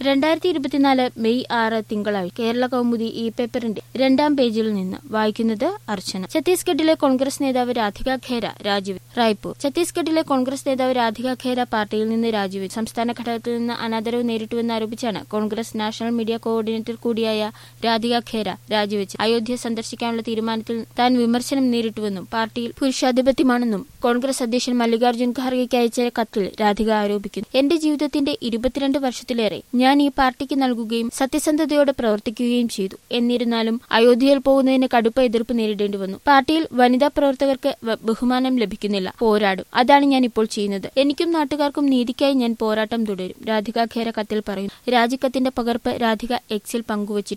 രണ്ടായിരത്തി ഇരുപത്തിനാല് മെയ് ആറ് തിങ്കളാഴ്ച കേരള കൗമുദി ഇ പേപ്പറിന്റെ രണ്ടാം പേജിൽ നിന്ന് വായിക്കുന്നത് അർച്ചന ഛത്തീസ്ഗഡിലെ കോൺഗ്രസ് നേതാവ് രാധിക ഖേര രാജിവെച്ചു റായ്പൂർ ഛത്തീസ്ഗഡിലെ കോൺഗ്രസ് നേതാവ് രാധിക ഖേര പാർട്ടിയിൽ നിന്ന് രാജിവെച്ചു സംസ്ഥാന ഘടകത്തിൽ നിന്ന് അനാദരവ് നേരിട്ടുവെന്ന് ആരോപിച്ചാണ് കോൺഗ്രസ് നാഷണൽ മീഡിയ കോർഡിനേറ്റർ കൂടിയായ രാധിക ഖേര രാജിവെച്ചത് അയോധ്യ സന്ദർശിക്കാനുള്ള തീരുമാനത്തിൽ താൻ വിമർശനം നേരിട്ടുവെന്നും പാർട്ടിയിൽ പുരുഷാധിപത്യമാണെന്നും കോൺഗ്രസ് അധ്യക്ഷൻ മല്ലികാർജ്ജുൻ ഖാർഗെയ്ക്ക് അയച്ച കത്തിൽ രാധിക ആരോപിക്കുന്നു എന്റെ ജീവിതത്തിന്റെ ഇരുപത്തിരണ്ട് വർഷത്തിലേറെ ഞാൻ ഈ പാർട്ടിക്ക് നൽകുകയും സത്യസന്ധതയോടെ പ്രവർത്തിക്കുകയും ചെയ്തു എന്നിരുന്നാലും അയോധ്യയിൽ പോകുന്നതിന് കടുപ്പ എതിർപ്പ് നേരിടേണ്ടി വന്നു പാർട്ടിയിൽ വനിതാ പ്രവർത്തകർക്ക് വ- ബഹുമാനം ലഭിക്കുന്നില്ല പോരാടും അതാണ് ഞാൻ ഇപ്പോൾ ചെയ്യുന്നത് എനിക്കും നാട്ടുകാർക്കും നീതിക്കായി ഞാൻ പോരാട്ടം തുടരും രാധിക ഖേര കത്തിൽ പറയുന്നു രാജിക്കത്തിന്റെ പകർപ്പ് രാധിക എക്സിൽ പങ്കുവച്ചിട്ടുണ്ട്